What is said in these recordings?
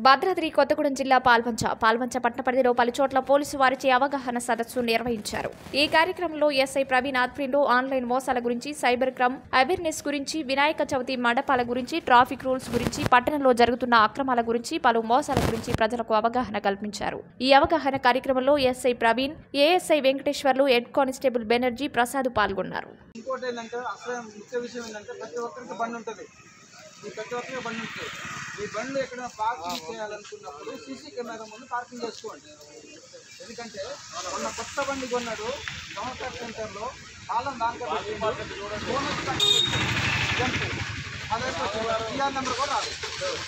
భద్రాద్రి కొత్తగూడెం జిల్లా పాల్వంచ పాల్వంచ పట్టణ పరిధిలో పలు చోట్ల పోలీసు వారిచే అవగాహన సదస్సు నిర్వహించారు ఈ కార్యక్రమంలో ఎస్ఐ ప్రవీణ్ ఆధ్వర్యంలో ఆన్లైన్ మోసాల గురించి సైబర్ క్రైమ్ అవేర్నెస్ గురించి వినాయక చవితి మండపాల గురించి ట్రాఫిక్ రూల్స్ గురించి పట్టణంలో జరుగుతున్న అక్రమాల గురించి పలు మోసాల గురించి ప్రజలకు అవగాహన కల్పించారు ఈ అవగాహన కార్యక్రమంలో SI Praveen ASI Venkateswarlu head constable Banerjee Prasad పాల్గొన్నారు ఇంకోటి ఏంటంటే అసలు ముఖ్య విషయం ఏంటంటే ప్రతి ఒక్కరికి బండి ఉంటుంది ఈ ప్రతి ఒక్కరికి బండి ఉంటుంది ఈ బండ్లు ఎక్కడ పార్కింగ్ చేయాలనుకున్నప్పుడు సీసీ కెమెరా ముందు పార్కింగ్ చేసుకోండి ఎందుకంటే మొన్న కొత్త బండి కొన్నాడు సంవత్సర సెంటర్లో తాళం దాంట్లో పెట్టి ఫోన్ వచ్చి పక్కన పెట్టాడు. జంప్. అదైతే టీఆర్ నెంబర్ కూడా రాదు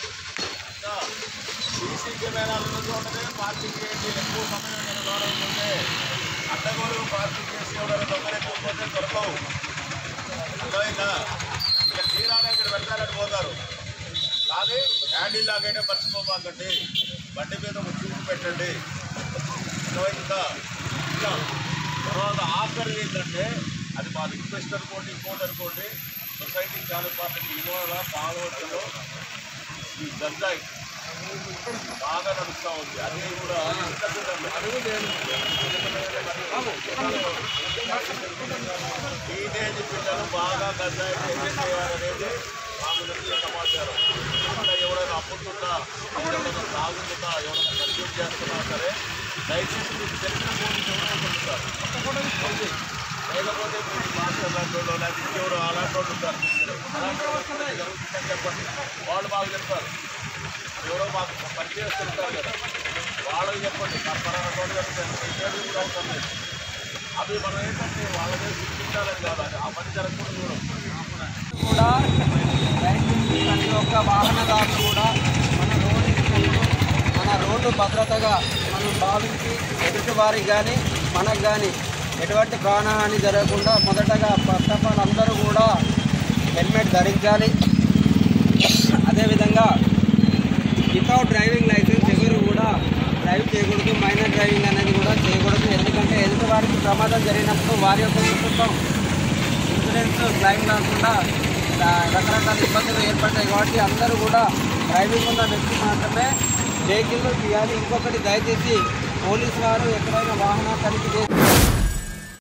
సీసీ కెమెరాలు ఉన్నది పార్కింగ్ చేయండి ఎక్కువ సమయం నిలబడి ఉంటుంది అడ్డగోలు పార్కింగ్ చేసి ఎవరైనా దొంగలెక్కకపోతే దొరకవు అర్థమైందా ఇక్కడ తీరాగా ఇక్కడ పెట్టాలని పోతారు కానీ హ్యాండిల్ లాగైనా మర్చిపోమాకండి బండి మీద ఒక చూపు పెట్టండి అర్థమైందా ఇట్లా తర్వాత ఆఖరి ఏంటంటే అది మా రిక్వెస్ట్ అనుకోండి ఇంకోటి అనుకోండి సొసైటీ చాలా పార్టీకి ఇవాళ పాలవచ్చలో ఈ గంజాయి బాగా నడుస్తూ ఉంది అది కూడా టీనేజ్ పిల్లలు బాగా గంజాయి ఏం చేయాలనేది మాకు తెలిసిన సమాచారం ఇక్కడ ఎవరైనా అమ్ముతున్నా ఎవరైనా తాగుతున్నా ఎవరైనా కన్జ్యూమ్ చేస్తున్నా సరే దయచేసి మీకు తెలిసిన పోలీసు ఎవరైనా చెప్తారు లేకపోతే మీరు మాస్టర్ లాంటి వాళ్ళు లేకపోతే ఇంకెవరు అలాంటి వాళ్ళు ఉంటారు అలాంటి వాళ్ళు జరుగుతుందని చెప్పండి వాళ్ళు మాకు చెప్తారు ఎవరో మాకు పరిచయం చెప్తారు కదా వాళ్ళకి చెప్పండి మా పలానా చోట జరుగుతుంది ఇంటర్వ్యూ కూడా అవసరం లేదు అవి మనం ఏంటంటే వాళ్ళదే శిక్షించాలని కాదు అది ఆ పని జరగకూడదు చూడం కూడా దయచేసి ప్రతి ఒక్క వాహనదారులు కూడా మన రోడ్డు మన రోడ్డు భద్రతగా మనం భావించి ఎదుటి వారికి కానీ మనకు కానీ ఎటువంటి ప్రాణహాని జరగకుండా మొదటగా ఫస్ట్ ఆఫ్ ఆల్ అందరూ కూడా హెల్మెట్ ధరించాలి అదేవిధంగా వితౌట్ డ్రైవింగ్ లైసెన్స్ ఎవరు కూడా డ్రైవ్ చేయకూడదు మైనర్ డ్రైవింగ్ అనేది కూడా చేయకూడదు ఎందుకంటే ఎదుటి వారికి ప్రమాదం జరిగినప్పుడు వారి యొక్క కుటుంబం ఇన్సూరెన్స్ క్లైమ్ కాకుండా ఆ, రకరకాల ఇబ్బందులు ఏర్పడతాయి కాబట్టి అందరూ కూడా డ్రైవింగ్ ఉన్న వ్యక్తి మాత్రమే వెహికల్ తీయాలి ఇంకొకటి దయచేసి పోలీసు వారు ఎక్కడైనా వాహనాలు తనిఖీ చేసి